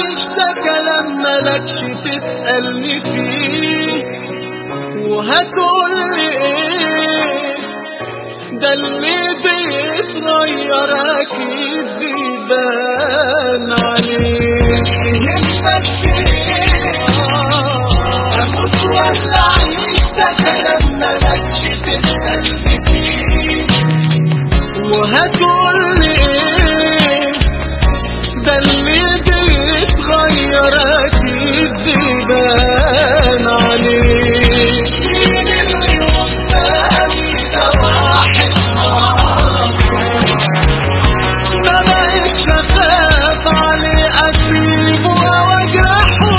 عايش ده كلام مالكش تسألني فيه وهتقولي ايه ده اللي بيتغير اكيد بيبان عليه يهمك في ايه اموت ولا اعيش ده كلام مالكش تسألني فيه وهتقولي ايه ده اللي بيتغير اكيد بيبان عليه مين اللي قدامي ده واحد معرفوش ما بقتش اخاف عليه اسيبه او اجرحه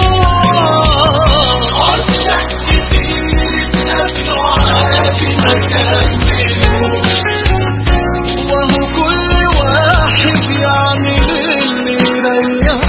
عشان كتير اتقابلوا عادي ما كملوش وهو كل واحد يعمل اللي يريحه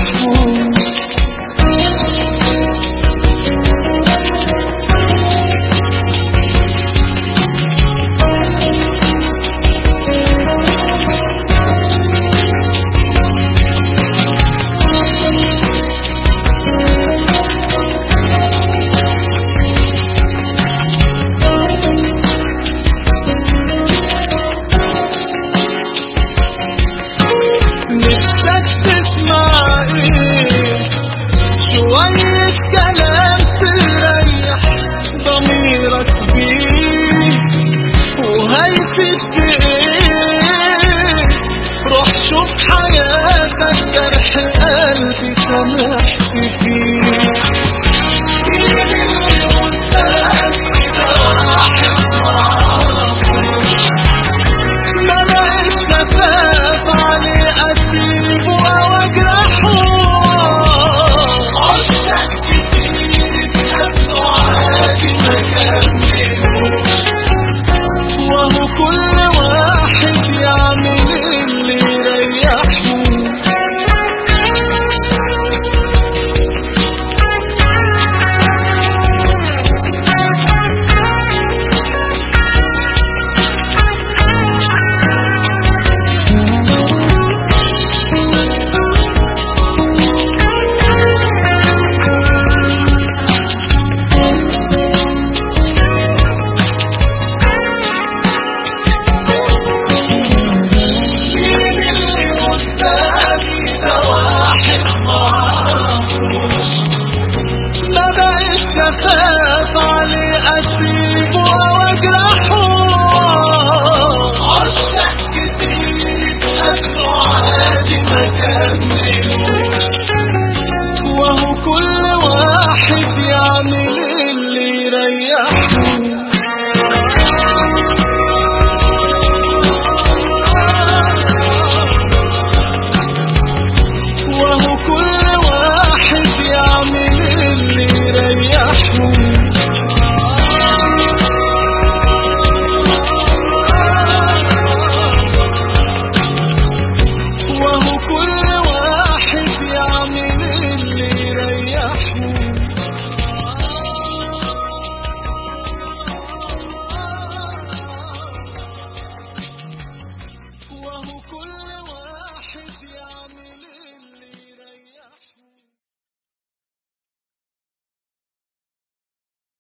نفسك تسمع ايه شوية كلام تريح ضميرك بيه وهيفيد بايه روح شوف حياتك جرح قلبي سامحت فيه